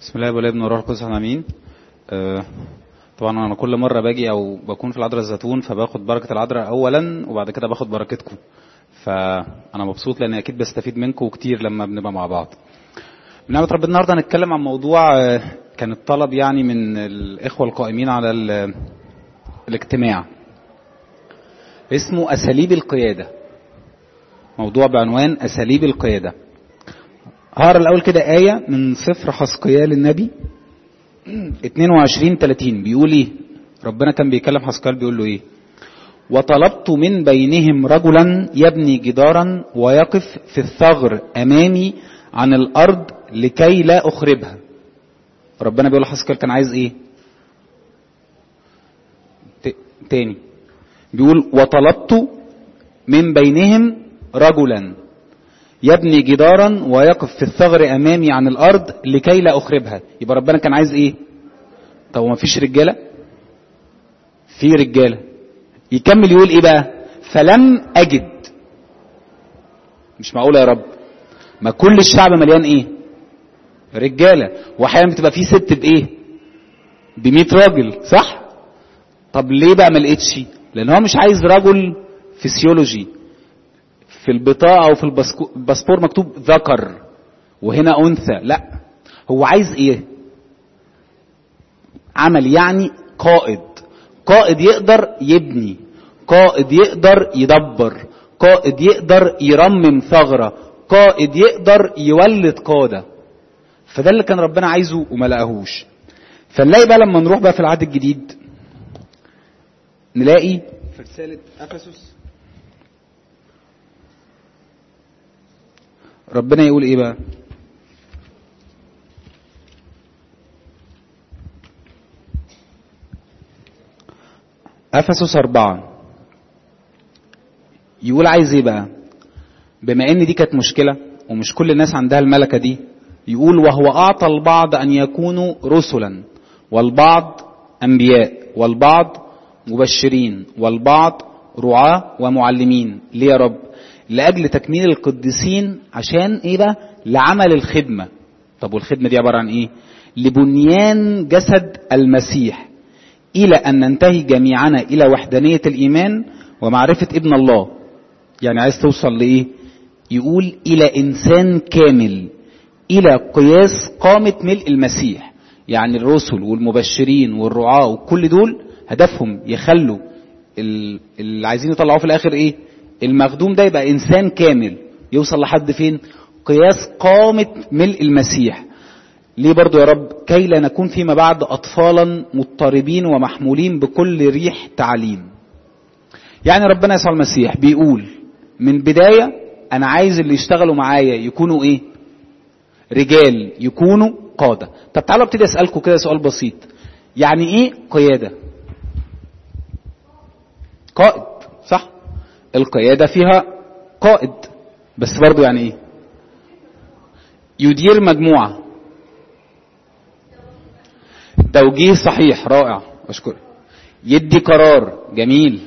بسم الله والابن والروح القدس امين آه طبعا انا كل مره باجي او بكون في العذراء الزيتون فباخد بركه العذراء اولا وبعد كده باخد بركتكم فانا مبسوط لان اكيد بستفيد منكم كتير لما بنبقى مع بعض بنعمة رب النهارده هنتكلم عن موضوع آه، كان الطلب يعني من الاخوه القائمين على ال- الاجتماع اسمه اساليب القياده موضوع بعنوان اساليب القياده هقرا الاول كده ايه من سفر حسقيال النبي 22 30 بيقول ايه ربنا كان بيكلم حسقيال بيقول له ايه وطلبت من بينهم رجلا يبني جدارا ويقف في الثغر امامي عن الارض لكي لا اخربها ربنا بيقول لحسقيال كان عايز ايه ت- تاني بيقول وطلبت من بينهم رجلا يبني جدارا ويقف في الثغر امامي عن الارض لكي لا اخربها يبقى ربنا كان عايز ايه طب ما فيش رجاله في رجاله يكمل يقول ايه بقى فلم اجد مش معقول يا رب ما كل الشعب مليان ايه رجاله واحيانا بتبقى في ست بايه ب راجل صح طب ليه بقى ما لقيتش لان هو مش عايز رجل فسيولوجي في البطاقه او في الباسكو- الباسبور مكتوب ذكر وهنا انثى لا هو عايز ايه عمل يعني قائد قائد يقدر يبني قائد يقدر يدبر قائد يقدر يرمم ثغره قائد يقدر يولد قاده فده اللي كان ربنا عايزه وما لقاهوش فنلاقي بقى لما نروح بقى في العهد الجديد نلاقي في رساله افسس ربنا يقول ايه بقى افسس أربعة يقول عايز ايه بقى بما ان دي كانت مشكلة ومش كل الناس عندها الملكة دي يقول وهو اعطى البعض ان يكونوا رسلا والبعض انبياء والبعض مبشرين والبعض رعاة ومعلمين ليه يا رب لاجل تكميل القديسين عشان ايه بقى لعمل الخدمة طب والخدمة دي عبارة عن ايه لبنيان جسد المسيح إلى أن ننتهي جميعنا إلى وحدانية الإيمان ومعرفة ابن الله يعني عايز توصل لإيه يقول إلى إنسان كامل إلى قياس قامة ملء المسيح يعني الرسل والمبشرين والرعاة وكل دول هدفهم يخلوا ال- اللي عايزين يطلعوه في الآخر إيه المخدوم ده يبقى إنسان كامل يوصل لحد فين قياس قامة ملء المسيح ليه برضو يا رب كي لا نكون فيما بعد أطفالا مضطربين ومحمولين بكل ريح تعليم يعني ربنا يسوع المسيح بيقول من بداية أنا عايز اللي يشتغلوا معايا يكونوا إيه رجال يكونوا قادة طب تعالوا ابتدي أسألكم كده سؤال بسيط يعني إيه قيادة قائد صح القيادة فيها قائد بس برضو يعني إيه يدير مجموعة توجيه صحيح رائع اشكر يدي قرار جميل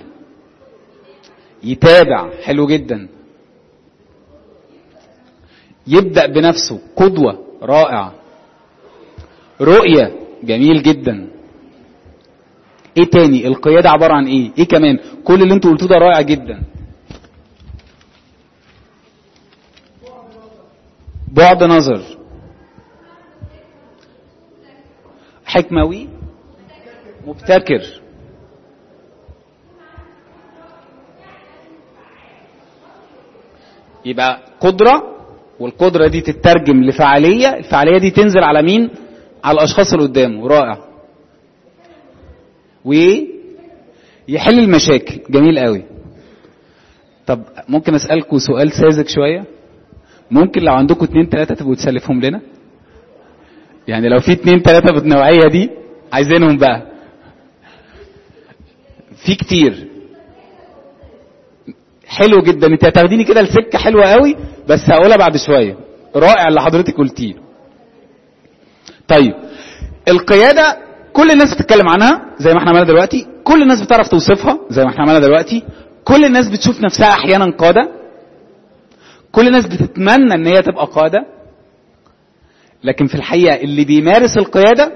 يتابع حلو جدا يبدأ بنفسه قدوة رائع رؤية جميل جدا ايه تاني القيادة عبارة عن ايه ايه كمان كل اللي انتوا قلتوه ده رائع جدا بعد نظر حكموي مبتكر يبقى قدرة والقدرة دي تترجم لفعالية الفعالية دي تنزل على مين على الأشخاص اللي قدامه رائع ويحل المشاكل جميل قوي طب ممكن أسألكم سؤال ساذج شوية ممكن لو عندكم اتنين تلاتة تبقوا تسلفهم لنا يعني لو في اتنين تلاتة بالنوعية دي عايزينهم بقى في كتير حلو جدا انت هتاخديني كده لسكه حلوه قوي بس هقولها بعد شويه رائع اللي حضرتك قلتيه طيب القياده كل الناس بتتكلم عنها زي ما احنا عملنا دلوقتي كل الناس بتعرف توصفها زي ما احنا عملنا دلوقتي كل الناس بتشوف نفسها احيانا قاده كل الناس بتتمنى ان هي تبقى قاده لكن في الحقيقه اللي بيمارس القياده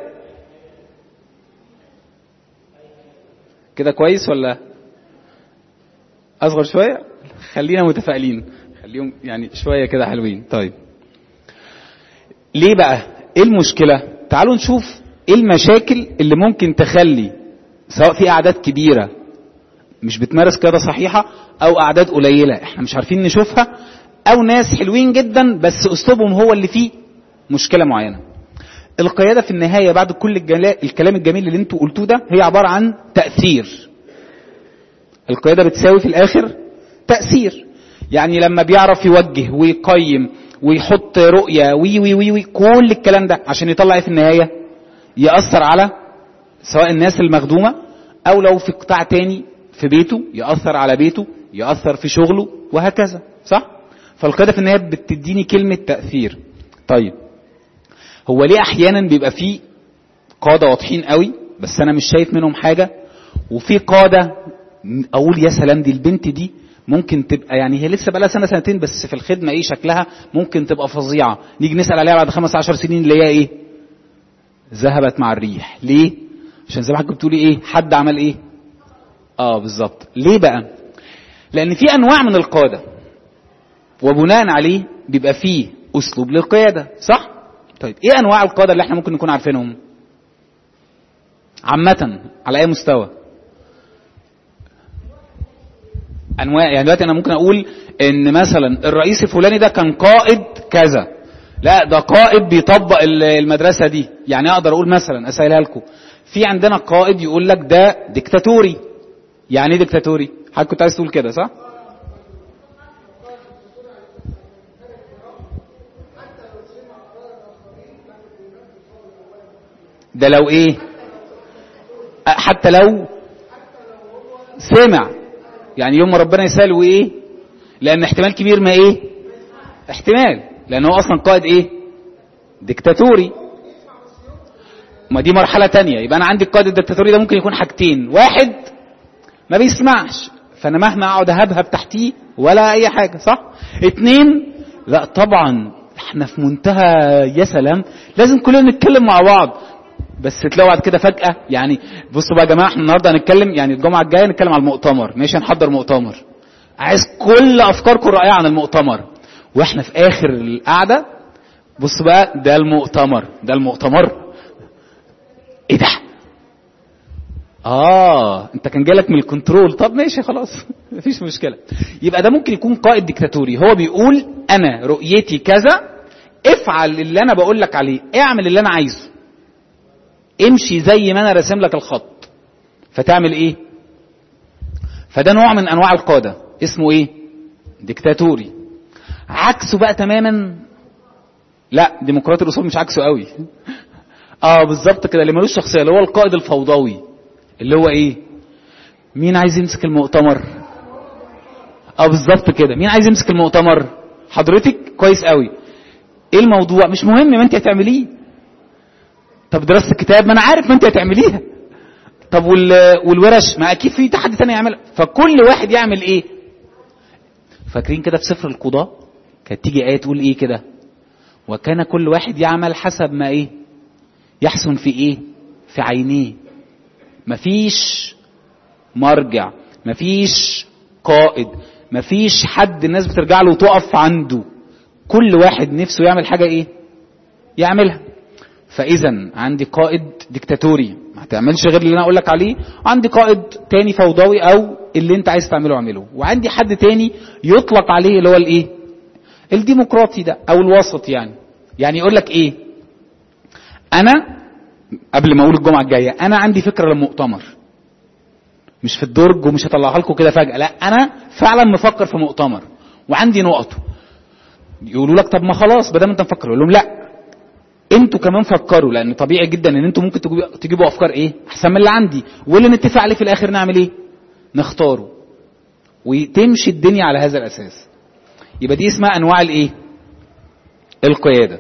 كده كويس ولا اصغر شويه خلينا متفائلين خليهم يعني شويه كده حلوين طيب ليه بقى ايه المشكله تعالوا نشوف ايه المشاكل اللي ممكن تخلي سواء في اعداد كبيره مش بتمارس قياده صحيحه او اعداد قليله احنا مش عارفين نشوفها او ناس حلوين جدا بس اسلوبهم هو اللي فيه مشكله معينه القياده في النهايه بعد كل الجلا... الكلام الجميل اللي انتوا قلتوه ده هي عباره عن تاثير القياده بتساوي في الاخر تاثير يعني لما بيعرف يوجه ويقيم ويحط رؤيه وي وي وي, وي كل الكلام ده عشان يطلع ايه في النهايه ياثر على سواء الناس المخدومه او لو في قطاع تاني في بيته ياثر على بيته ياثر في شغله وهكذا صح فالقياده في النهايه بتديني كلمه تاثير طيب هو ليه احيانا بيبقى فيه قاده واضحين قوي بس انا مش شايف منهم حاجه وفي قاده اقول يا سلام دي البنت دي ممكن تبقى يعني هي لسه بقى سنه سنتين بس في الخدمه ايه شكلها ممكن تبقى فظيعه نيجي نسال عليها بعد خمس عشر سنين اللي هي ايه ذهبت مع الريح ليه عشان زي ما حضرتك بتقولي ايه حد عمل ايه اه بالظبط ليه بقى لان في انواع من القاده وبناء عليه بيبقى فيه اسلوب للقياده صح طيب ايه انواع القاده اللي احنا ممكن نكون عارفينهم عامه على اي مستوى انواع يعني دلوقتي انا ممكن اقول ان مثلا الرئيس الفلاني ده كان قائد كذا لا ده قائد بيطبق المدرسه دي يعني اقدر اقول مثلا اسالها لكم في عندنا قائد يقول لك ده ديكتاتوري يعني ايه ديكتاتوري حضرتك كنت عايز تقول كده صح ده لو ايه حتى لو سمع يعني يوم ما ربنا يسأل وايه لان احتمال كبير ما ايه احتمال لان هو اصلا قائد ايه ديكتاتوري ما دي مرحلة تانية يبقى انا عندي القائد الديكتاتوري ده ممكن يكون حاجتين واحد ما بيسمعش فانا مهما اقعد اهبهب تحتيه ولا اي حاجة صح اتنين لا طبعا احنا في منتهى يا سلام لازم كلنا نتكلم مع بعض بس تلاقوا بعد كده فجأة يعني بصوا بقى يا جماعة احنا النهارده هنتكلم يعني الجمعة الجاية نتكلم على المؤتمر ماشي هنحضر مؤتمر عايز كل افكاركم الرائعة عن المؤتمر واحنا في اخر القعدة بص بقى ده المؤتمر ده المؤتمر ايه ده اه انت كان جالك من الكنترول طب ماشي خلاص مفيش مشكلة يبقى ده ممكن يكون قائد ديكتاتوري هو بيقول انا رؤيتي كذا افعل اللي انا بقول لك عليه اعمل اللي انا عايزه امشي زي ما انا راسم لك الخط فتعمل ايه فده نوع من انواع القاده اسمه ايه ديكتاتوري عكسه بقى تماما لا ديمقراطي الاصول مش عكسه قوي اه بالظبط كده اللي ملوش شخصيه اللي هو القائد الفوضوي اللي هو ايه مين عايز يمسك المؤتمر اه بالظبط كده مين عايز يمسك المؤتمر حضرتك كويس قوي ايه الموضوع مش مهم ما انت هتعمليه طب دراسه الكتاب ما انا عارف ما انت هتعمليها طب وال... والورش ما اكيد في حد تاني يعملها فكل واحد يعمل ايه فاكرين كده في سفر القضاء كانت تيجي ايه تقول ايه كده وكان كل واحد يعمل حسب ما ايه يحسن في ايه في عينيه مفيش مرجع مفيش قائد مفيش حد الناس بترجع له وتقف عنده كل واحد نفسه يعمل حاجه ايه يعملها فاذا عندي قائد ديكتاتوري ما تعملش غير اللي انا اقول لك عليه عندي قائد تاني فوضوي او اللي انت عايز تعمله اعمله وعندي حد تاني يطلق عليه اللي هو الايه الديمقراطي ده او الوسط يعني يعني يقول لك ايه انا قبل ما اقول الجمعه الجايه انا عندي فكره للمؤتمر مش في الدرج ومش هطلعها لكم كده فجاه لا انا فعلا مفكر في مؤتمر وعندي نقط يقولوا لك طب ما خلاص بدل ما انت مفكر يقول لهم لا انتوا كمان فكروا لان طبيعي جدا ان انتوا ممكن تجيبوا, تجيبوا افكار ايه احسن من اللي عندي واللي نتفق عليه في الاخر نعمل ايه نختاره وتمشي الدنيا على هذا الاساس يبقى دي اسمها انواع الايه القياده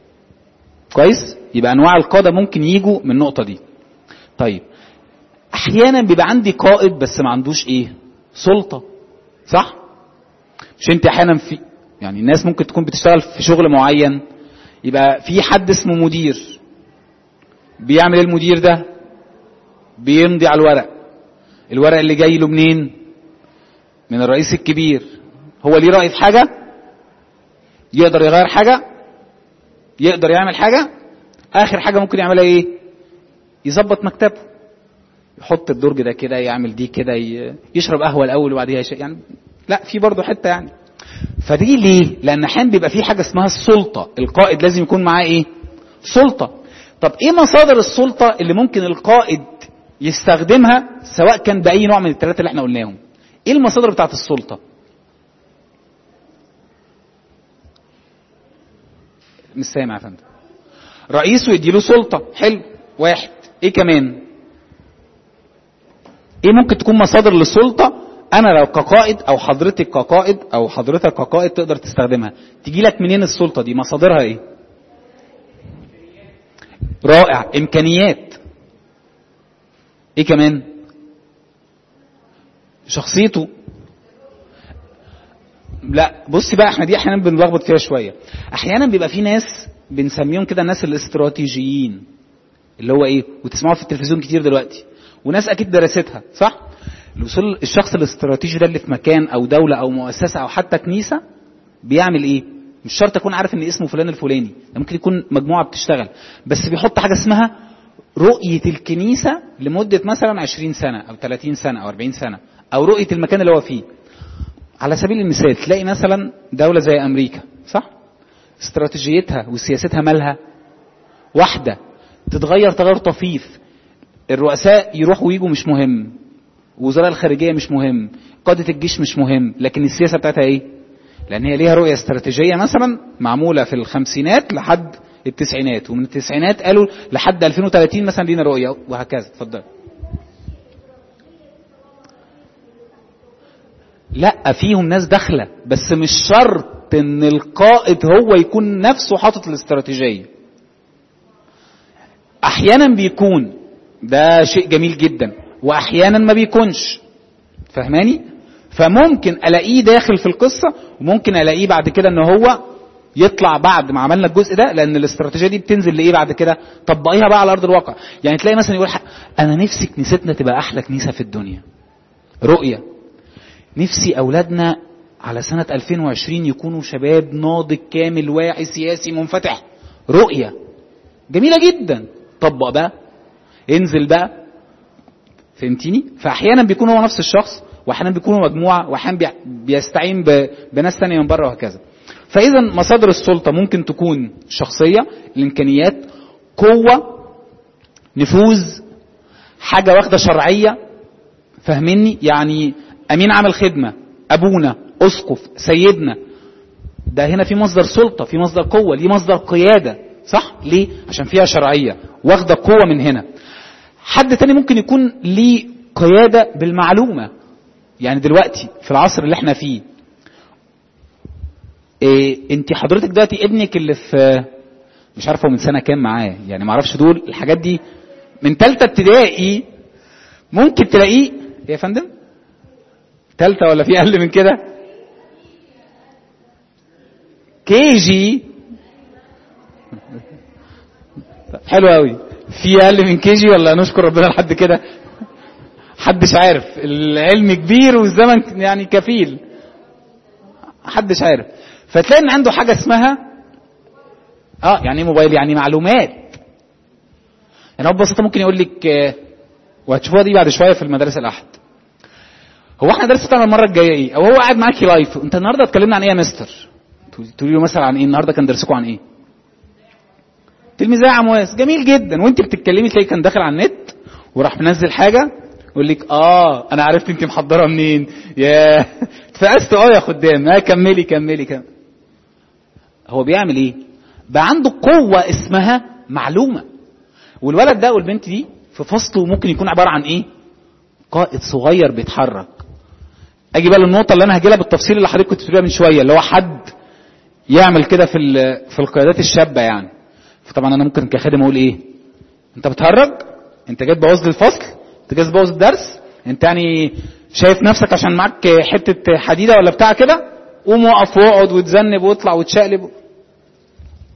كويس يبقى انواع القاده ممكن يجوا من النقطه دي طيب احيانا بيبقى عندي قائد بس ما عندوش ايه سلطه صح مش انت احيانا في يعني الناس ممكن تكون بتشتغل في شغل معين يبقى في حد اسمه مدير بيعمل ايه المدير ده بيمضي على الورق الورق اللي جاي له منين من الرئيس الكبير هو ليه رأي في حاجة يقدر يغير حاجة يقدر يعمل حاجة آخر حاجة ممكن يعملها إيه يظبط مكتبه يحط الدرج ده كده يعمل دي كده يشرب قهوة الأول وبعديها يشرب يعني لا في برضه حتة يعني فدي ليه؟ لأن أحيانا بيبقى في حاجة اسمها السلطة القائد لازم يكون معاه إيه؟ سلطة طب إيه مصادر السلطة اللي ممكن القائد يستخدمها سواء كان بأي نوع من الثلاثة اللي احنا قلناهم ايه المصادر بتاعت السلطة مش سامع يا فندم رئيسه يديله سلطة حلو واحد ايه كمان ايه ممكن تكون مصادر للسلطة انا لو كقائد او حضرتك كقائد او حضرتك كقائد تقدر تستخدمها تيجي لك منين السلطة دي مصادرها ايه رائع امكانيات ايه كمان شخصيته لا بصي بقى احنا دي احيانا بنلخبط فيها شويه احيانا بيبقى في ناس بنسميهم كده الناس الاستراتيجيين اللي هو ايه وتسمعوا في التلفزيون كتير دلوقتي وناس اكيد درستها صح الوصول الشخص الاستراتيجي ده اللي في مكان او دوله او مؤسسه او حتى كنيسه بيعمل ايه مش شرط اكون عارف ان اسمه فلان الفلاني ده ممكن يكون مجموعه بتشتغل بس بيحط حاجه اسمها رؤية الكنيسة لمدة مثلا 20 سنة أو 30 سنة أو 40 سنة أو رؤية المكان اللي هو فيه على سبيل المثال تلاقي مثلا دولة زي أمريكا صح؟ استراتيجيتها وسياستها مالها واحدة تتغير تغير طفيف الرؤساء يروحوا ويجوا مش مهم وزراء الخارجية مش مهم قادة الجيش مش مهم لكن السياسة بتاعتها ايه لأن هي ليها رؤية استراتيجية مثلا معمولة في الخمسينات لحد التسعينات ومن التسعينات قالوا لحد 2030 مثلا لينا رؤيه وهكذا اتفضل لا فيهم ناس داخله بس مش شرط ان القائد هو يكون نفسه حاطط الاستراتيجيه احيانا بيكون ده شيء جميل جدا واحيانا ما بيكونش فهماني فممكن الاقيه داخل في القصه وممكن الاقيه بعد كده ان هو يطلع بعد ما عملنا الجزء ده لان الاستراتيجيه دي بتنزل لايه بعد كده طبقيها بقى على ارض الواقع يعني تلاقي مثلا يقول انا نفسي كنيستنا تبقى احلى كنيسه في الدنيا رؤيه نفسي اولادنا على سنه 2020 يكونوا شباب ناضج كامل واعي سياسي منفتح رؤيه جميله جدا طبق بقى انزل بقى فهمتيني فاحيانا بيكون هو نفس الشخص واحيانا بيكونوا مجموعه واحيانا بيستعين بناس ثانيه من بره وهكذا فاذا مصادر السلطه ممكن تكون شخصيه الامكانيات قوه نفوذ حاجه واخده شرعيه فاهميني يعني امين عمل خدمه ابونا اسقف سيدنا ده هنا في مصدر سلطه في مصدر قوه ليه مصدر قياده صح ليه عشان فيها شرعيه واخده قوه من هنا حد تاني ممكن يكون ليه قياده بالمعلومه يعني دلوقتي في العصر اللي احنا فيه إيه انت حضرتك دلوقتي ابنك اللي في مش عارف هو من سنه كام معاه يعني ما اعرفش دول الحاجات دي من ثالثه ابتدائي ممكن تلاقيه يا فندم ثالثه ولا في اقل من كده كي جي حلو قوي في اقل من كي جي ولا نشكر ربنا لحد كده محدش عارف العلم كبير والزمن يعني كفيل محدش عارف فتلاقي ان عنده حاجه اسمها اه يعني ايه موبايل يعني معلومات يعني هو ببساطه ممكن يقول لك آه وهتشوفوها دي بعد شويه في المدارس الاحد هو احنا درس بتاعنا المره الجايه ايه او هو قاعد معاكي لايف انت النهارده اتكلمنا عن ايه يا مستر تقولي له مثلا عن ايه النهارده كان درسكم عن ايه تلميذيه عمواس جميل جدا وانت بتتكلمي تلاقي كان داخل على النت وراح منزل حاجه يقول لك اه انا عرفت انت محضره منين يا اتفقست اه يا خدام اه كملي كملي كملي هو بيعمل ايه بقى عنده قوة اسمها معلومة والولد ده والبنت دي في فصله ممكن يكون عبارة عن ايه قائد صغير بيتحرك اجي بقى للنقطة اللي انا هجيلها بالتفصيل اللي حضرتك كنت بتقولها من شوية اللي هو حد يعمل كده في في القيادات الشابة يعني فطبعا انا ممكن كخادم اقول ايه انت بتهرج انت جاي تبوظ لي الفصل انت جاي تبوظ الدرس انت يعني شايف نفسك عشان معاك حتة حديدة ولا بتاع كده قوم وقف واقعد وتذنب واطلع وتشقلب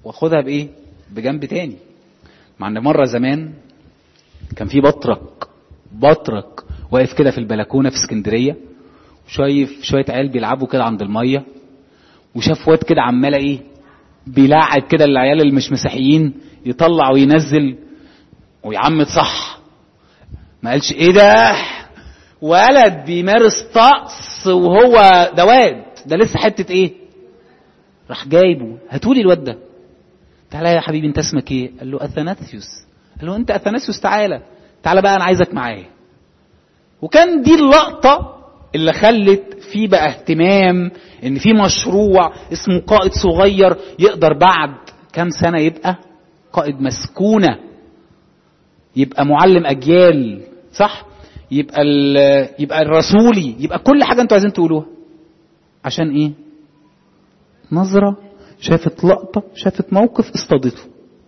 واخدها بايه بجنب تاني مع ان مره زمان كان في بطرك بطرك واقف كده في البلكونه في اسكندريه وشايف شويه عيال بيلعبوا كده عند الميه وشاف واد كده عمال ايه بيلاعب كده العيال اللي مش مسيحيين يطلع وينزل ويعمد صح ما قالش ايه ده ولد بيمارس طقس وهو ده واد ده لسه حته ايه راح جايبه هاتولي الواد ده تعالى يا حبيبي انت اسمك ايه قال له اثناثيوس قال له انت اثناثيوس تعالى تعالى بقى انا عايزك معايا وكان دي اللقطه اللي خلت في بقى اهتمام ان في مشروع اسمه قائد صغير يقدر بعد كام سنه يبقى قائد مسكونه يبقى معلم اجيال صح يبقى يبقى الرسولي يبقى كل حاجه انتوا عايزين تقولوها عشان ايه نظره شافت لقطه شافت موقف اصطادته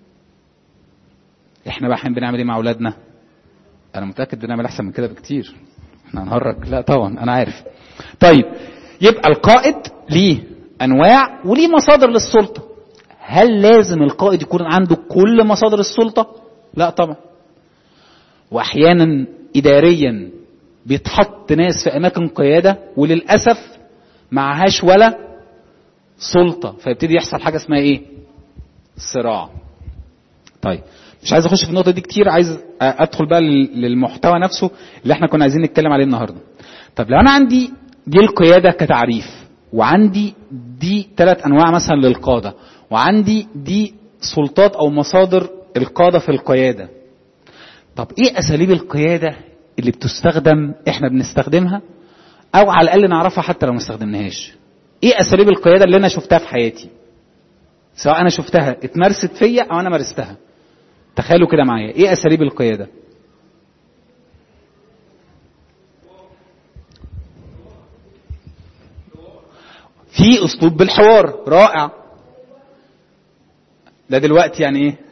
احنا بقى احنا بنعمل ايه مع اولادنا انا متاكد بنعمل احسن من كده بكتير احنا هنهرج لا طبعا انا عارف طيب يبقى القائد ليه انواع وليه مصادر للسلطه هل لازم القائد يكون عنده كل مصادر السلطه لا طبعا واحيانا اداريا بيتحط ناس في اماكن قياده وللاسف معهاش ولا سلطه فيبتدي يحصل حاجه اسمها ايه صراع طيب مش عايز اخش في النقطه دي كتير عايز ادخل بقى للمحتوى نفسه اللي احنا كنا عايزين نتكلم عليه النهارده طب لو انا عندي دي القياده كتعريف وعندي دي ثلاث انواع مثلا للقاده وعندي دي سلطات او مصادر القاده في القياده طب ايه اساليب القياده اللي بتستخدم احنا بنستخدمها او على الاقل نعرفها حتى لو ما استخدمناهاش ايه اساليب القياده اللي انا شفتها في حياتي سواء انا شفتها اتمارست فيا او انا مارستها تخيلوا كده معايا ايه اساليب القياده في اسلوب بالحوار رائع ده دلوقتي يعني ايه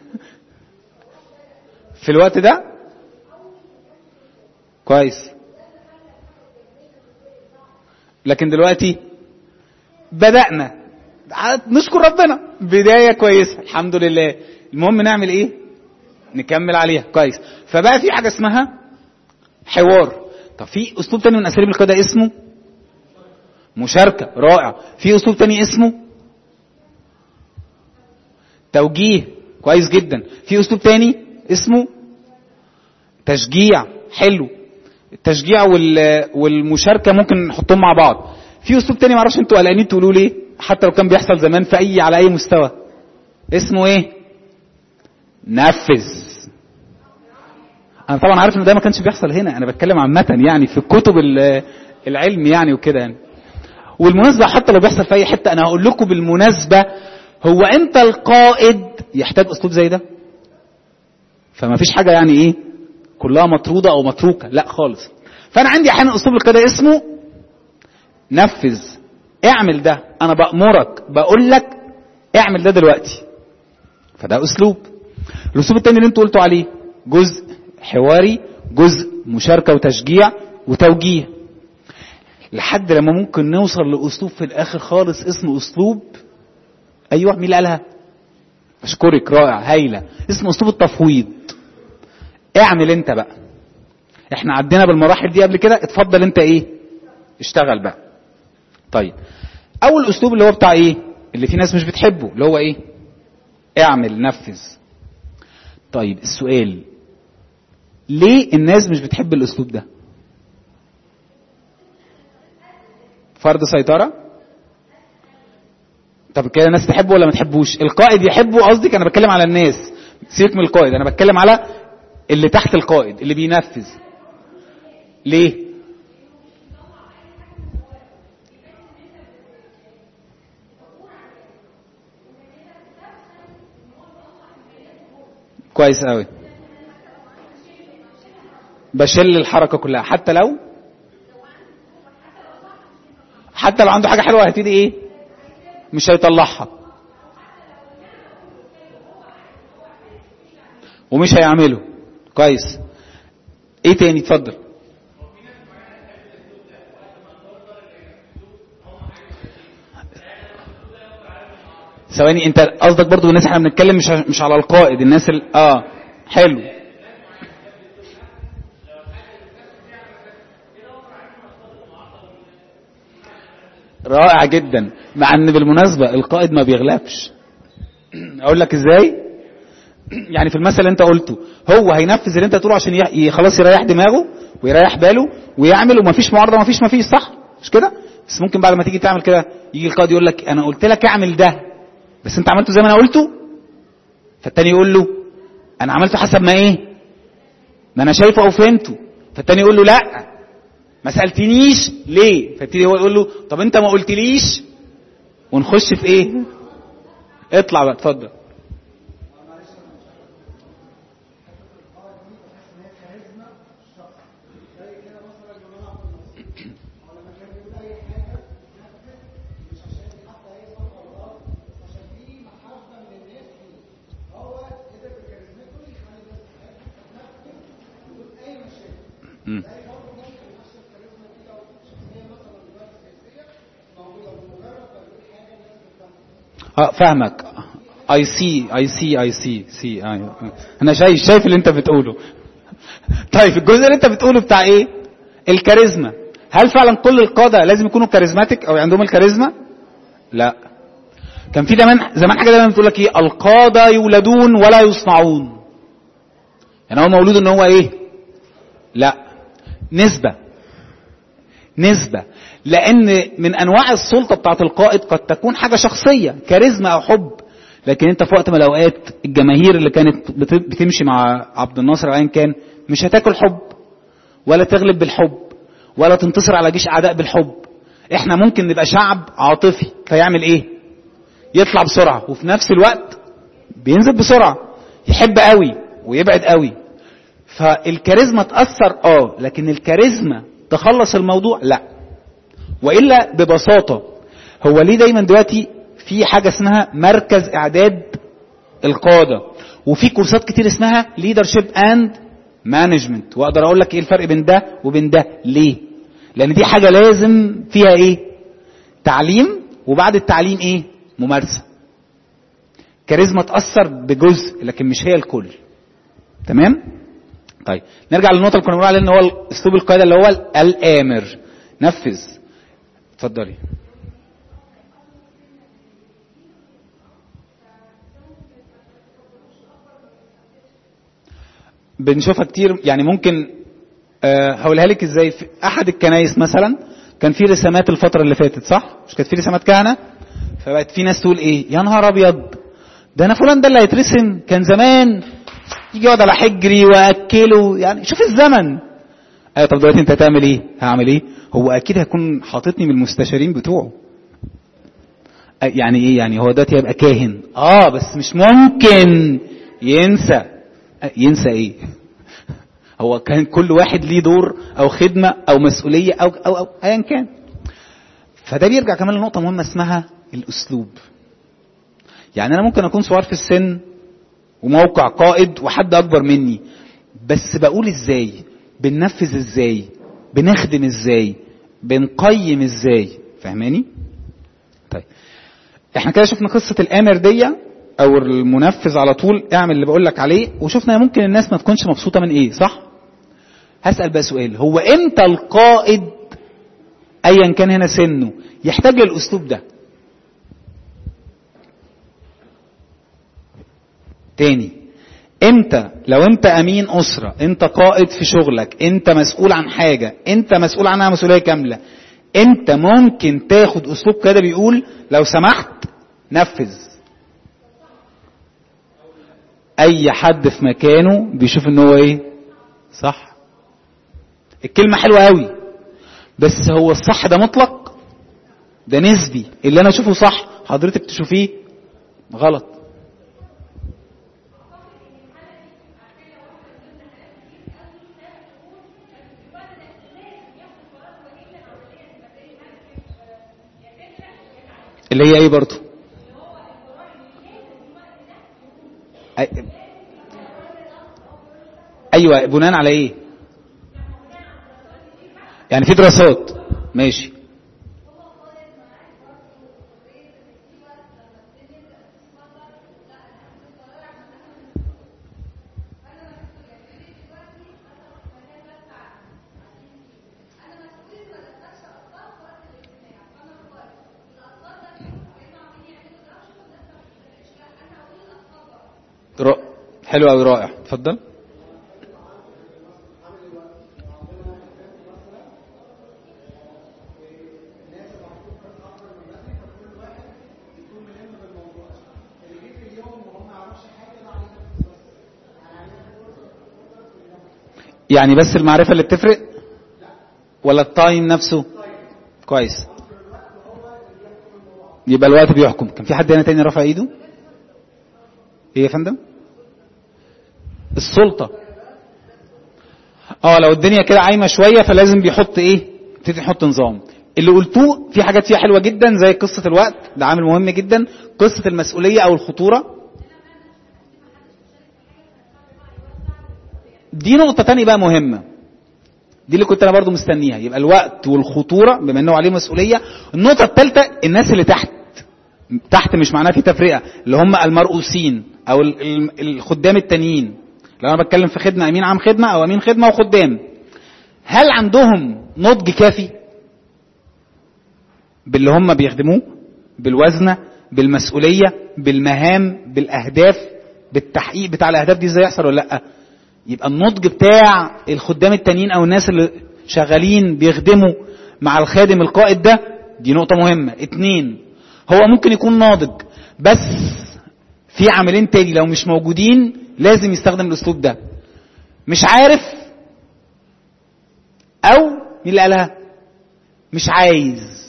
في الوقت ده كويس لكن دلوقتي بدأنا نشكر ربنا بداية كويسة الحمد لله المهم نعمل ايه نكمل عليها كويس فبقى في حاجة اسمها حوار طب في اسلوب تاني من اساليب القيادة اسمه مشاركة رائع في اسلوب تاني اسمه توجيه كويس جدا في اسلوب تاني اسمه تشجيع حلو التشجيع والمشاركة ممكن نحطهم مع بعض في اسلوب تاني معرفش انتوا قلقانين تقولوا ليه حتى لو كان بيحصل زمان في اي على اي مستوى اسمه ايه نفذ انا طبعا عارف ان ده ما كانش بيحصل هنا انا بتكلم عامه يعني في كتب العلم يعني وكده يعني والمناسبه حتى لو بيحصل في اي حته انا هقول لكم بالمناسبه هو انت القائد يحتاج اسلوب زي ده فما فيش حاجه يعني ايه كلها مطروده او متروكه لا خالص فانا عندي احيانا اسلوب القياده اسمه نفذ اعمل ده انا بامرك بقول لك اعمل ده دلوقتي فده اسلوب الاسلوب التاني اللي انتوا قلتوا عليه جزء حواري جزء مشاركه وتشجيع وتوجيه لحد لما ممكن نوصل لاسلوب في الاخر خالص اسمه اسلوب ايوه مين اللي قالها اشكرك رائع هايله اسمه اسلوب التفويض اعمل انت بقى احنا عدينا بالمراحل دي قبل كده اتفضل انت ايه اشتغل بقى طيب اول اسلوب اللي هو بتاع ايه اللي في ناس مش بتحبه اللي هو ايه اعمل نفذ طيب السؤال ليه الناس مش بتحب الاسلوب ده فرض سيطره طب كده الناس تحبه ولا ما تحبوش القائد يحبه قصدك انا بتكلم على الناس سيبك من القائد انا بتكلم على اللي تحت القائد اللي بينفذ ليه كويس قوي بشل الحركه كلها حتى لو حتى لو عنده حاجه حلوه هيبتدي ايه مش هيطلعها ومش هيعمله كويس ايه تاني اتفضل ثواني انت قصدك برضو الناس احنا بنتكلم مش مش على القائد الناس ال... اه حلو رائع جدا مع ان بالمناسبه القائد ما بيغلبش اقول لك ازاي يعني في المثل اللي انت قلته هو هينفذ اللي انت تقوله عشان ي... خلاص يريح دماغه ويريح باله ويعمل ومفيش معارضه مفيش مفيش صح مش كده بس ممكن بعد ما تيجي تعمل كده يجي القائد يقول لك انا قلت لك اعمل ده بس انت عملته زي ما انا قلته فالتاني يقول له انا عملته حسب ما ايه ما انا شايفه او فهمته فالتاني يقول له لا ما سالتنيش ليه فابتدي هو يقول له طب انت ما قلتليش ونخش في ايه اطلع بقى اتفضل مم. اه فاهمك اي سي اي سي اي سي سي انا شايف شايف اللي انت بتقوله طيب الجزء اللي انت بتقوله بتاع ايه الكاريزما هل فعلا كل القاده لازم يكونوا كاريزماتيك او عندهم الكاريزما لا كان في زمان زمان حاجه دايما بتقول لك ايه القاده يولدون ولا يصنعون يعني هو مولود ان هو ايه لا نسبه نسبه لان من انواع السلطه بتاعت القائد قد تكون حاجه شخصيه كاريزما او حب لكن انت في وقت من الاوقات الجماهير اللي كانت بتمشي مع عبد الناصر او ايا كان مش هتاكل حب ولا تغلب بالحب ولا تنتصر على جيش اعداء بالحب احنا ممكن نبقى شعب عاطفي فيعمل ايه يطلع بسرعه وفي نفس الوقت بينزل بسرعه يحب قوي ويبعد قوي فالكاريزما تاثر اه لكن الكاريزما تخلص الموضوع لا والا ببساطه هو ليه دايما دلوقتي في حاجه اسمها مركز اعداد القاده وفي كورسات كتير اسمها ليدرشيب اند مانجمنت واقدر اقول لك ايه الفرق بين ده وبين ده ليه لان دي حاجه لازم فيها ايه تعليم وبعد التعليم ايه ممارسه كاريزما تاثر بجزء لكن مش هي الكل تمام طيب نرجع للنقطه اللي كنا بنقول عليها ان هو اسلوب القياده اللي هو الامر نفذ اتفضلي بنشوفها كتير يعني ممكن أه هقولها لك ازاي في احد الكنايس مثلا كان في رسامات الفتره اللي فاتت صح مش كانت في رسامات كهنه فبقت في ناس تقول ايه يا نهار ابيض ده انا فلان ده اللي هيترسم كان زمان يجي يقعد على حجري واكله يعني شوف الزمن ايوه طب دلوقتي انت هتعمل ايه هعمل ايه هو اكيد هيكون حاططني من المستشارين بتوعه يعني ايه يعني هو دلوقتي هيبقى كاهن اه بس مش ممكن ينسى ينسى ايه هو كان كل واحد ليه دور او خدمه او مسؤوليه او او او ايا كان فده بيرجع كمان لنقطه مهمه اسمها الاسلوب يعني انا ممكن اكون صغير في السن وموقع قائد وحد اكبر مني بس بقول ازاي بننفذ ازاي بنخدم ازاي بنقيم ازاي فاهماني طيب احنا كده شفنا قصه الامر دي او المنفذ على طول اعمل اللي بقول لك عليه وشفنا ممكن الناس ما تكونش مبسوطه من ايه صح هسال بقى سؤال هو امتى القائد ايا كان هنا سنه يحتاج للاسلوب ده تاني امتى لو انت امين اسره انت قائد في شغلك انت مسؤول عن حاجه انت مسؤول عنها مسؤوليه كامله انت ممكن تاخد اسلوب كده بيقول لو سمحت نفذ اي حد في مكانه بيشوف ان هو ايه صح الكلمه حلوه قوي بس هو الصح ده مطلق ده نسبي اللي انا اشوفه صح حضرتك تشوفيه غلط اللي هي ايه برضو ايوه بناء على ايه يعني في دراسات ماشي حلو قوي رائع اتفضل يعني بس المعرفة اللي بتفرق ولا التايم نفسه كويس يبقى الوقت بيحكم كان في حد هنا تاني رفع ايده ايه يا فندم السلطة اه لو الدنيا كده عايمة شوية فلازم بيحط ايه يبتدي يحط نظام اللي قلتوه في حاجات فيها حلوة جدا زي قصة الوقت ده عامل مهم جدا قصة المسؤولية او الخطورة دي نقطة تانية بقى مهمة دي اللي كنت انا برضو مستنيها يبقى الوقت والخطورة بما انه عليه مسؤولية النقطة الثالثة الناس اللي تحت تحت مش معناه في تفرقة اللي هم المرؤوسين او ال- ال- الخدام التانيين لو انا بتكلم في خدمة امين عام خدمة او امين خدمة وخدام هل عندهم نضج كافي باللي هم بيخدموه بالوزنة بالمسؤولية بالمهام بالاهداف بالتحقيق بتاع الاهداف دي ازاي يحصل ولا لا يبقى النضج بتاع الخدام التانيين او الناس اللي شغالين بيخدموا مع الخادم القائد ده دي نقطة مهمة اتنين هو ممكن يكون ناضج بس في عاملين تاني لو مش موجودين لازم يستخدم الاسلوب ده مش عارف او مين اللي قالها مش عايز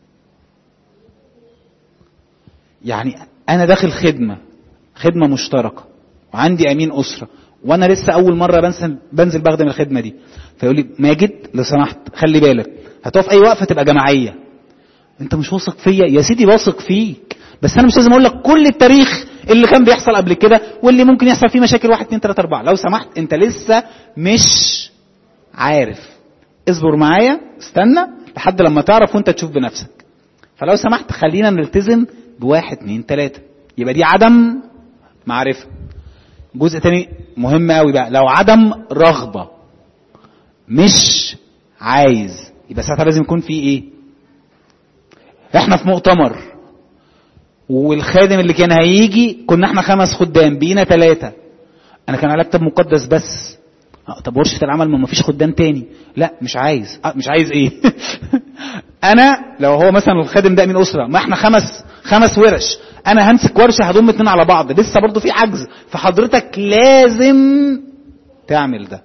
يعني انا داخل خدمه خدمه مشتركه وعندي امين اسره وانا لسه اول مره بنزل بنزل بخدم الخدمه دي فيقول لي ماجد لو سمحت خلي بالك هتقف اي وقفه تبقى جماعيه انت مش واثق فيا يا سيدي واثق فيك بس انا مش لازم اقول لك كل التاريخ اللي كان بيحصل قبل كده واللي ممكن يحصل فيه مشاكل واحد اتنين تلاته اربعه لو سمحت انت لسه مش عارف اصبر معايا استنى لحد لما تعرف وانت تشوف بنفسك فلو سمحت خلينا نلتزم بواحد اتنين تلاته يبقى دي عدم معرفه جزء تاني مهم قوي بقى لو عدم رغبه مش عايز يبقى ساعتها لازم يكون في ايه احنا في مؤتمر والخادم اللي كان هيجي كنا احنا خمس خدام بقينا ثلاثة انا كان على كتاب مقدس بس آه، طب ورشة العمل ما مفيش خدام تاني لا مش عايز آه مش عايز ايه انا لو هو مثلا الخادم ده من اسرة ما احنا خمس خمس ورش انا همسك ورشة هضم اتنين على بعض لسه برضو في عجز فحضرتك لازم تعمل ده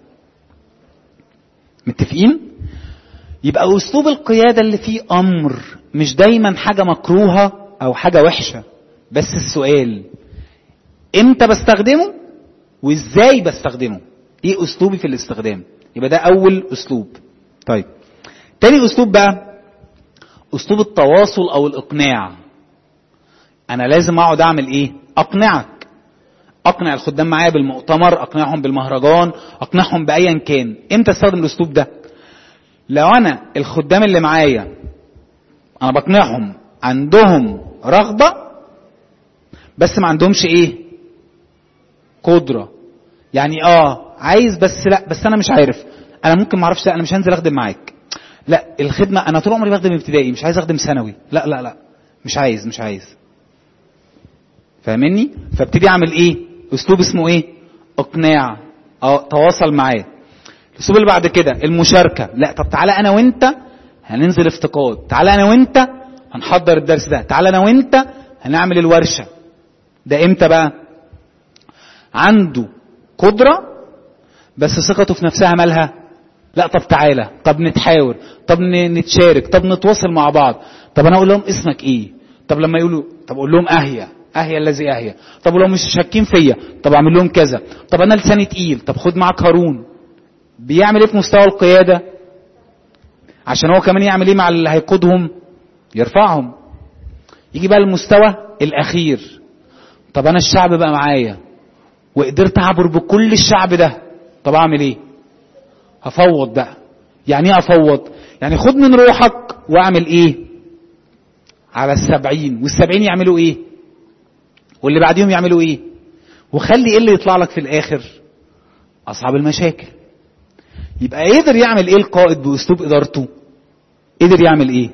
متفقين يبقى اسلوب القيادة اللي فيه امر مش دايما حاجة مكروهة او حاجة وحشة بس السؤال امتى بستخدمه وازاي بستخدمه ايه اسلوبي في الاستخدام يبقى ده اول اسلوب طيب تاني اسلوب بقى اسلوب التواصل او الاقناع انا لازم اقعد اعمل ايه اقنعك اقنع الخدام معايا بالمؤتمر اقنعهم بالمهرجان اقنعهم بايا كان امتى استخدم الاسلوب ده لو انا الخدام اللي معايا انا بقنعهم عندهم رغبة بس ما عندهمش ايه قدرة يعني اه عايز بس لا بس انا مش عارف انا ممكن ما اعرفش لا انا مش هنزل اخدم معاك لا الخدمة انا طول عمري بخدم ابتدائي مش عايز اخدم ثانوي لا لا لا مش عايز مش عايز فاهمني فابتدي اعمل ايه اسلوب اسمه ايه اقناع اه تواصل معاه الاسلوب اللي بعد كده المشاركة لا طب تعالى انا وانت هننزل افتقاد تعالى انا وانت هنحضر الدرس ده تعالى انا وانت هنعمل الورشة ده امتى بقى عنده قدرة بس ثقته في نفسها مالها لا طب تعالى طب نتحاور طب ن- نتشارك طب نتواصل مع بعض طب انا اقول لهم اسمك ايه طب لما يقولوا طب اقول لهم اهيا اهيا الذي اهيا طب لو مش شاكين فيا طب اعمل لهم كذا طب انا لساني تقيل طب خد معاك هارون بيعمل ايه في مستوى القيادة عشان هو كمان يعمل ايه مع اللي هيقودهم يرفعهم يجي بقى المستوى الاخير طب انا الشعب بقى معايا وقدرت اعبر بكل الشعب ده طب اعمل ايه هفوض بقى يعني ايه افوض يعني خد من روحك واعمل ايه على السبعين والسبعين يعملوا ايه واللي بعديهم يعملوا ايه وخلي ايه اللي يطلع لك في الاخر اصحاب المشاكل يبقى قدر يعمل ايه القائد باسلوب ادارته قدر يعمل ايه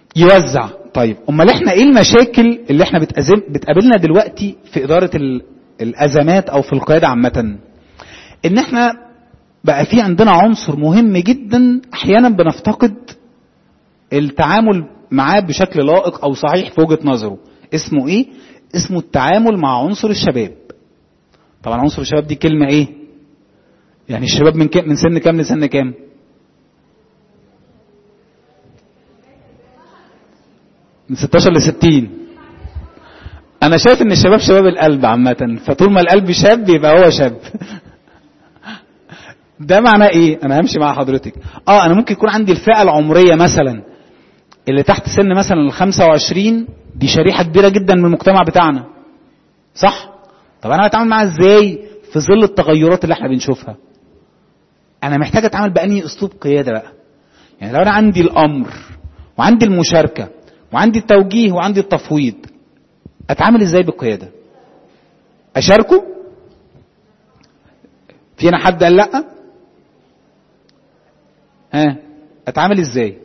يوزع طيب امال احنا ايه المشاكل اللي احنا بتأزم بتقابلنا دلوقتي في اداره ال- الازمات او في القياده عامه ان احنا بقى في عندنا عنصر مهم جدا احيانا بنفتقد التعامل معاه بشكل لائق او صحيح في وجهه نظره اسمه ايه اسمه التعامل مع عنصر الشباب طبعا عنصر الشباب دي كلمه ايه يعني الشباب من كام من سن كام لسن كام من 16 ل 60 انا شايف ان الشباب شباب القلب عامه فطول ما القلب شاب يبقى هو شاب ده معناه ايه انا همشي مع حضرتك اه انا ممكن يكون عندي الفئه العمريه مثلا اللي تحت سن مثلا ال 25 دي شريحه كبيره جدا من المجتمع بتاعنا صح طب انا هتعامل معاها ازاي في ظل التغيرات اللي احنا بنشوفها انا محتاج اتعامل باني اسلوب قياده بقى يعني لو انا عندي الامر وعندي المشاركه وعندي التوجيه وعندي التفويض اتعامل ازاي بالقياده اشاركه فينا حد قال لا ها آه. اتعامل ازاي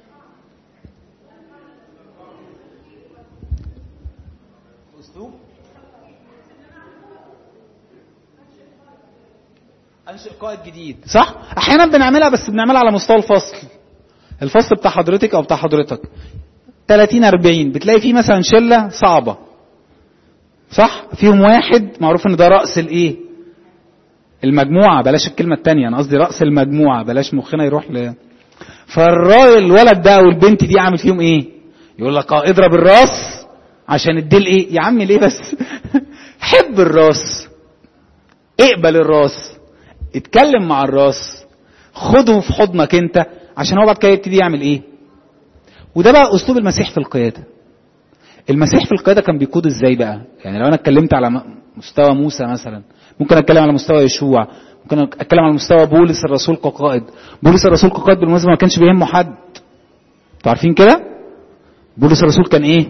انشئ قائد جديد صح احيانا بنعملها بس بنعملها على مستوى الفصل الفصل بتاع حضرتك او بتاع حضرتك 30 40 بتلاقي فيه مثلا شله صعبه صح فيهم واحد معروف ان ده راس الايه المجموعه بلاش الكلمه الثانيه انا قصدي راس المجموعه بلاش مخنا يروح ل فالراجل الولد ده او البنت دي عامل فيهم ايه يقول لك اه اضرب الراس عشان الديل ايه يا عم ليه بس حب الراس اقبل الراس اتكلم مع الراس خده في حضنك انت عشان هو بعد كده يبتدي يعمل ايه وده بقى اسلوب المسيح في القياده المسيح في القياده كان بيقود ازاي بقى يعني لو انا اتكلمت على مستوى موسى مثلا ممكن اتكلم على مستوى يشوع ممكن اتكلم على مستوى بولس الرسول كقائد بولس الرسول كقائد بالمناسبه ما كانش بيهمه حد انتوا عارفين كده بولس الرسول كان ايه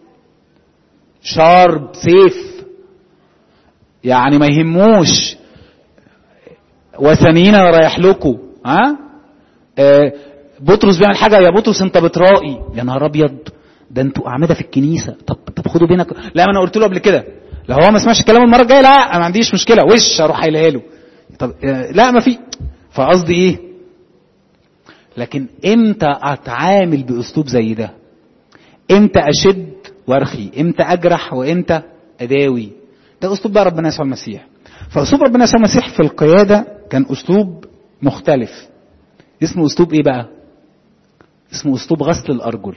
شارب سيف يعني ما يهموش وثنيين رايح لكم ها آه بطرس بيعمل حاجه يا بطرس انت بترائي يا نهار ابيض ده انتوا اعمده في الكنيسه طب طب خدوا بينك لا ما انا قلت له قبل كده لو هو ما سمعش الكلام المره الجايه لا انا ما عنديش مشكله وش اروح قايلها له طب آه لا ما في فقصدي ايه لكن امتى اتعامل باسلوب زي ده امتى اشد وارخي امتى اجرح وامتى اداوي ده اسلوب بقى ربنا يسوع المسيح فاسلوب ربنا يسوع المسيح في القياده كان اسلوب مختلف اسمه اسلوب ايه بقى اسمه اسلوب غسل الارجل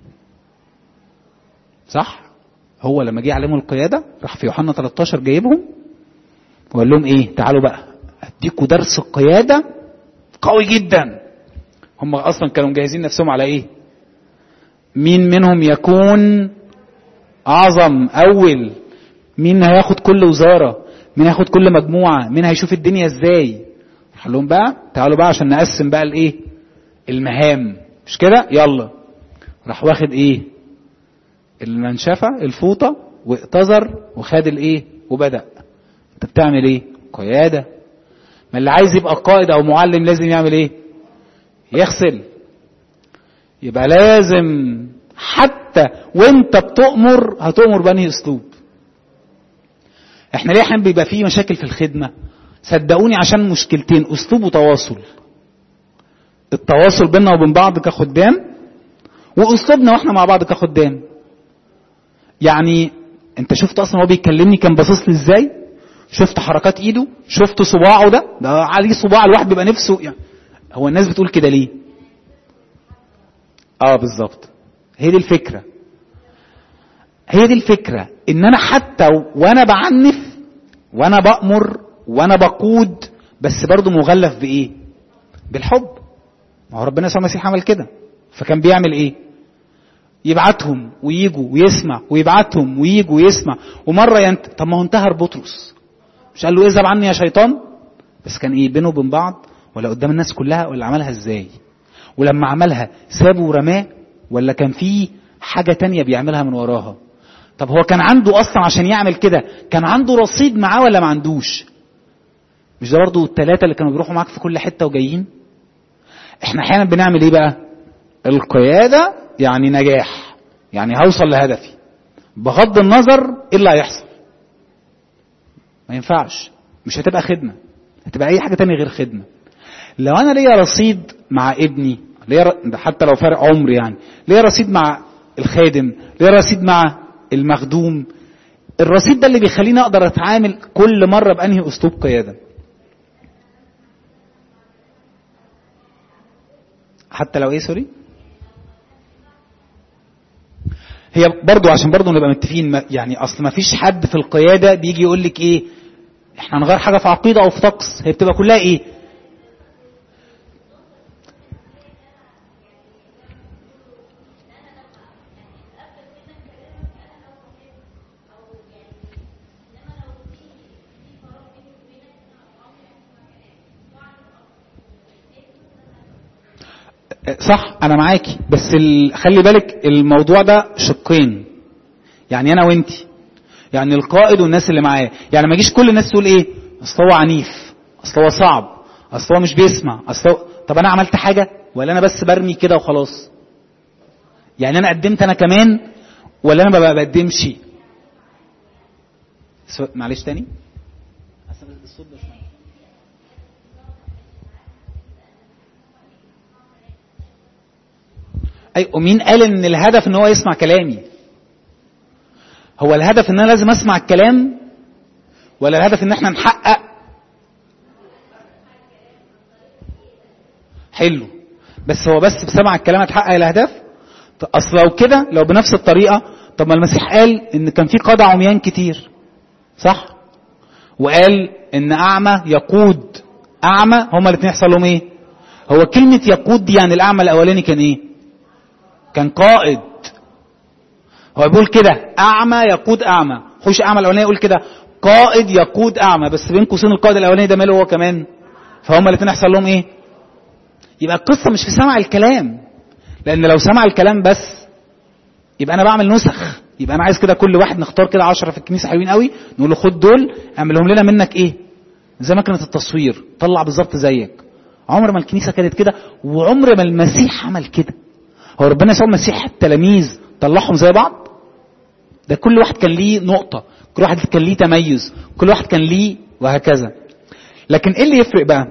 صح هو لما جه يعلموا القياده راح في يوحنا 13 جايبهم وقال لهم ايه تعالوا بقى اديكوا درس القياده قوي جدا هم اصلا كانوا مجهزين نفسهم على ايه مين منهم يكون اعظم اول مين هياخد كل وزاره مين هياخد كل مجموعه مين هيشوف الدنيا ازاي قال لهم بقى تعالوا بقى عشان نقسم بقى الايه المهام مش كده يلا راح واخد ايه المنشفه الفوطه واقتذر وخد الايه وبدا انت بتعمل ايه قياده ما اللي عايز يبقى قائد او معلم لازم يعمل ايه يغسل يبقى لازم حتى وانت بتؤمر هتؤمر بانهي اسلوب احنا ليه احيانا بيبقى فيه مشاكل في الخدمه صدقوني عشان مشكلتين اسلوب وتواصل التواصل بيننا وبين بعض كخدام واسلوبنا واحنا مع بعض كخدام يعني انت شفت اصلا هو بيكلمني كان باصص لي ازاي شفت حركات ايده شفت صباعه ده ده عليه صباع الواحد بيبقى نفسه يعني هو الناس بتقول كده ليه اه بالظبط هي دي الفكره هي دي الفكره ان انا حتى وانا بعنف وانا بامر وانا بقود بس برضه مغلف بايه بالحب ما هو ربنا يسوع المسيح عمل كده فكان بيعمل ايه يبعتهم ويجوا ويسمع ويبعتهم ويجوا ويسمع ومره ينت طب ما هو انتهر بطرس مش قال له اذهب عني يا شيطان بس كان ايه بينه وبين بعض ولا قدام الناس كلها ولا عملها ازاي ولما عملها سابه ورماه ولا كان في حاجه تانية بيعملها من وراها طب هو كان عنده اصلا عشان يعمل كده كان عنده رصيد معاه ولا ما عندوش مش ده برضه الثلاثه اللي كانوا بيروحوا معاك في كل حته وجايين احنا احيانا بنعمل ايه بقى القياده يعني نجاح يعني هوصل لهدفي بغض النظر ايه اللي هيحصل ما ينفعش مش هتبقى خدمه هتبقى اي حاجه تانية غير خدمه لو انا ليا رصيد مع ابني ليا ر- ده حتى لو فرق عمر يعني ليا رصيد مع الخادم ليا رصيد مع المخدوم الرصيد ده اللي بيخليني اقدر اتعامل كل مره بانهي اسلوب قياده حتى لو ايه سوري هي برضو عشان برضو نبقى متفقين ما- يعني اصل ما فيش حد في القياده بيجي يقول لك ايه احنا هنغير حاجه في عقيده او في طقس هي بتبقى كلها ايه صح انا معاكي بس ال... خلي بالك الموضوع ده شقين يعني انا وانتي يعني القائد والناس اللي معاه يعني ما يجيش كل الناس تقول ايه اصل هو عنيف اصل هو صعب اصل هو مش بيسمع اصل هو طب انا عملت حاجه ولا انا بس برمي كده وخلاص يعني انا قدمت انا كمان ولا انا ما بقدمش سو- معلش تاني أصل الصوت بس اي ومين قال ان الهدف ان هو يسمع كلامي هو الهدف ان انا لازم اسمع الكلام ولا الهدف ان احنا نحقق حلو بس هو بس بسمع الكلام هتحقق الاهداف طب اصل لو كده لو بنفس الطريقه طب ما المسيح قال ان كان في قادة عميان كتير صح وقال ان اعمى يقود اعمى هما الاثنين يحصل لهم ايه هو كلمه يقود دي يعني الاعمى الاولاني كان ايه كان قائد هو بيقول كده اعمى يقود اعمى خش اعمى الاولاني يقول كده قائد يقود اعمى بس بين قوسين القائد الاولاني ده ماله هو كمان فهم الاثنين يحصل لهم ايه يبقى القصه مش في سمع الكلام لان لو سمع الكلام بس يبقى انا بعمل نسخ يبقى انا عايز كده كل واحد نختار كده عشرة في الكنيسه حلوين قوي نقول له خد دول اعملهم لنا منك ايه زي مكنه التصوير طلع بالظبط زيك عمر ما الكنيسه كانت كده وعمر ما المسيح عمل كده هو ربنا يسوع المسيح التلاميذ طلعهم زي بعض ده كل واحد كان ليه نقطة كل واحد كان ليه تميز كل واحد كان ليه وهكذا لكن ايه اللي يفرق بقى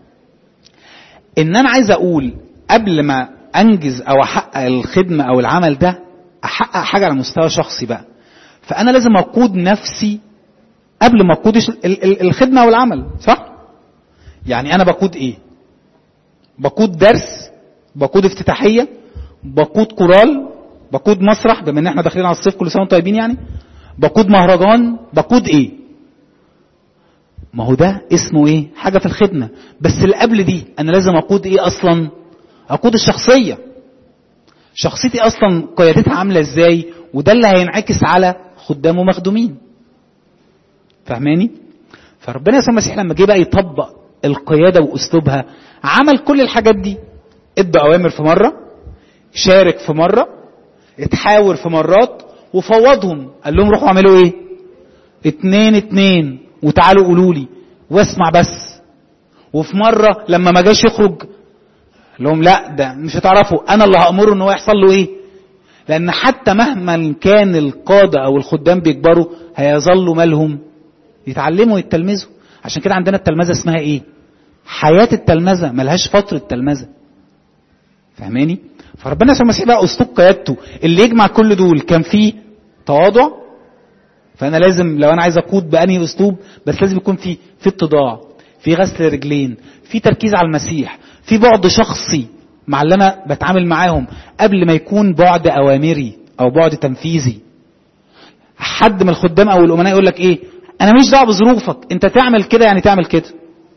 ان انا عايز اقول قبل ما انجز او احقق الخدمة او العمل ده احقق حاجة على مستوى شخصي بقى فانا لازم اقود نفسي قبل ما اقود الش- ال- ال- الخدمة او العمل صح يعني انا بقود ايه بقود درس بقود افتتاحية بقود كورال بقود مسرح بما ان احنا داخلين على الصيف كل سنه وانتم طيبين يعني بقود مهرجان بقود ايه ما هو ده اسمه ايه حاجه في الخدمه بس اللي قبل دي انا لازم اقود ايه اصلا اقود الشخصيه شخصيتي اصلا قيادتها عامله ازاي وده اللي هينعكس على خدام ومخدومين فاهماني فربنا يسوع المسيح لما جه بقى يطبق القياده واسلوبها عمل كل الحاجات دي ادى اوامر في مره شارك في مره اتحاور في مرات وفوضهم قال لهم روحوا اعملوا ايه اتنين اتنين وتعالوا قولوا لي واسمع بس وفي مرة لما ما جاش يخرج قال لهم لا ده مش هتعرفوا انا اللي هامره ان هو يحصل له ايه لان حتى مهما كان القادة او الخدام بيكبروا هيظلوا مالهم يتعلموا يتلمذوا عشان كده عندنا التلمذة اسمها ايه حياة التلمذة ملهاش فترة تلمذة فاهماني فربنا يسوع المسيح بقى اسلوب قيادته اللي يجمع كل دول كان فيه تواضع فانا لازم لو انا عايز اقود بانهي اسلوب بس لازم يكون في في اتضاع في غسل رجلين في تركيز على المسيح في بعد شخصي مع اللي انا بتعامل معاهم قبل ما يكون بعد اوامري او بعد تنفيذي حد من الخدام او الامناء يقول لك ايه انا مش دعوه بظروفك انت تعمل كده يعني تعمل كده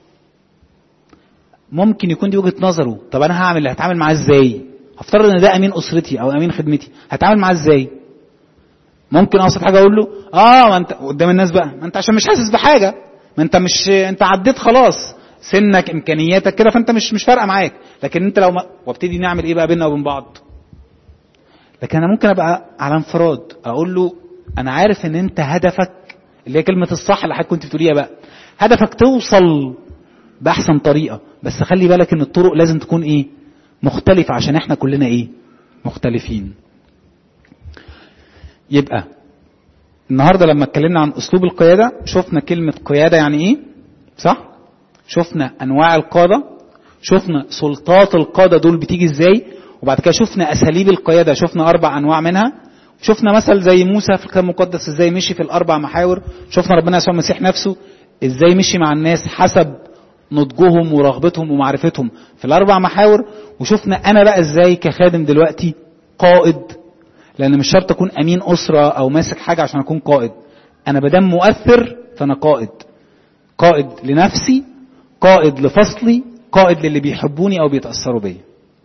ممكن يكون دي وجهه نظره طب انا هعمل هتعامل معاه ازاي هفترض ان ده امين اسرتي او امين خدمتي هتعامل معاه ازاي ممكن ابسط حاجه اقول له اه ما انت قدام الناس بقى ما انت عشان مش حاسس بحاجه ما انت مش انت عديت خلاص سنك امكانياتك كده فانت مش مش فارقه معاك لكن انت لو ما... وابتدي نعمل ايه بقى بيننا وبين بعض لكن انا ممكن ابقى على انفراد اقول له انا عارف ان انت هدفك اللي هي كلمه الصح اللي حضرتك كنت بتقوليها بقى هدفك توصل باحسن طريقه بس خلي بالك ان الطرق لازم تكون ايه مختلفه عشان احنا كلنا ايه مختلفين يبقى النهارده لما اتكلمنا عن اسلوب القياده شفنا كلمه قياده يعني ايه صح شفنا انواع القاده شفنا سلطات القاده دول بتيجي ازاي وبعد كده شفنا اساليب القياده شفنا اربع انواع منها شفنا مثل زي موسى في الكتاب المقدس ازاي مشي في الاربع محاور شفنا ربنا يسوع المسيح نفسه ازاي مشي مع الناس حسب نضجهم ورغبتهم ومعرفتهم في الاربع محاور وشفنا انا بقى ازاي كخادم دلوقتي قائد لان مش شرط اكون امين اسره او ماسك حاجه عشان اكون قائد انا بدام مؤثر فانا قائد قائد لنفسي قائد لفصلي قائد للي بيحبوني او بيتاثروا بيا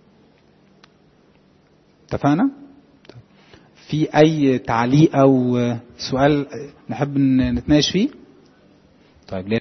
اتفقنا في اي تعليق او سؤال نحب نتناقش فيه طيب ليه